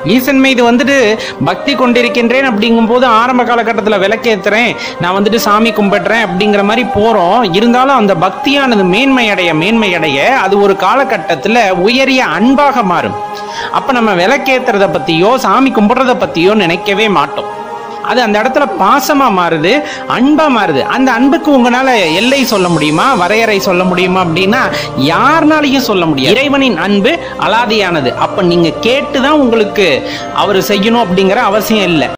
ஈசன் மீது வந்துட்டு பக்தி கொண்டிருக்கின்றேன் அப்படிங்கும்போது ஆரம்ப காலகட்டத்தில் விளக்கேத்துறேன் நான் வந்துட்டு சாமி கும்பிடுறேன் அப்படிங்கிற மாதிரி போறோம் இருந்தாலும் அந்த பக்தியானது மேன்மையடைய மேன்மையடைய அது ஒரு காலகட்டத்தில் உயரிய அன்பாக மாறும் அப்ப நம்ம விளக்கேத்துறத பத்தியோ சாமி கும்பிடுறத பத்தியோ நினைக்கவே மாட்டோம் அது அந்த இடத்துல பாசமா மாறுது அன்பா மாறுது அந்த அன்புக்கு உங்களால எல்லை சொல்ல முடியுமா வரையறை சொல்ல முடியுமா அப்படின்னா யாருனாலையும் சொல்ல முடியாது இறைவனின் அன்பு அலாதியானது அப்ப நீங்க கேட்டுதான் உங்களுக்கு அவர் செய்யணும் அப்படிங்கிற அவசியம் இல்லை